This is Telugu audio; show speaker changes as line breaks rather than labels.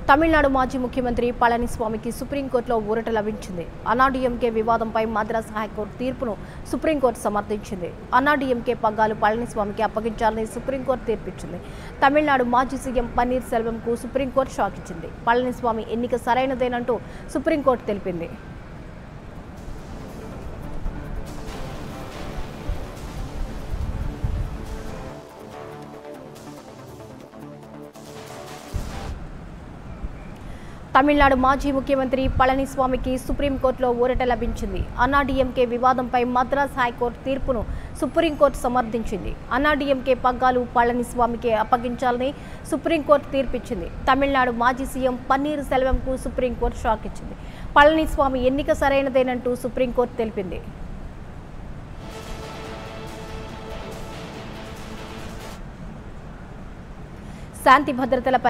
తమిళనాడు మాజీ ముఖ్యమంత్రి పళనిస్వామికి సుప్రీంకోర్టులో ఊరట లభించింది అన్నాడీఎంకే వివాదంపై మద్రాస్ హైకోర్టు తీర్పును సుప్రీంకోర్టు సమర్థించింది అన్నాడీఎంకే పగ్గాలు పళనిస్వామికి అప్పగించాలని సుప్రీంకోర్టు తీర్పిచ్చింది తమిళనాడు మాజీ సీఎం పన్నీర్ సెల్వంకు సుప్రీంకోర్టు షాక్ ఇచ్చింది పళనిస్వామి ఎన్నిక సరైనదేనంటూ సుప్రీంకోర్టు తెలిపింది తమిళనాడు మాజీ ముఖ్యమంత్రి పళనిస్వామికి సుప్రీంకోర్టులో ఊరట లభించింది అన్నాడీఎంకే వివాదంపై మద్రాస్ హైకోర్టు తీర్పును సుప్రీంకోర్టు సమర్థించింది అన్నాడీఎంకే పగ్గాలు పళనిస్వామికి అప్పగించాలని సుప్రీంకోర్టు తీర్పిచ్చింది తమిళనాడు మాజీ సీఎం పన్నీర్ సెల్వంకు సుప్రీంకోర్టు షాక్ ఇచ్చింది పళనిస్వామి ఎన్నిక సరైనదేనంటూ సుప్రీంకోర్టు తెలిపింది శాంతి భద్రతలపై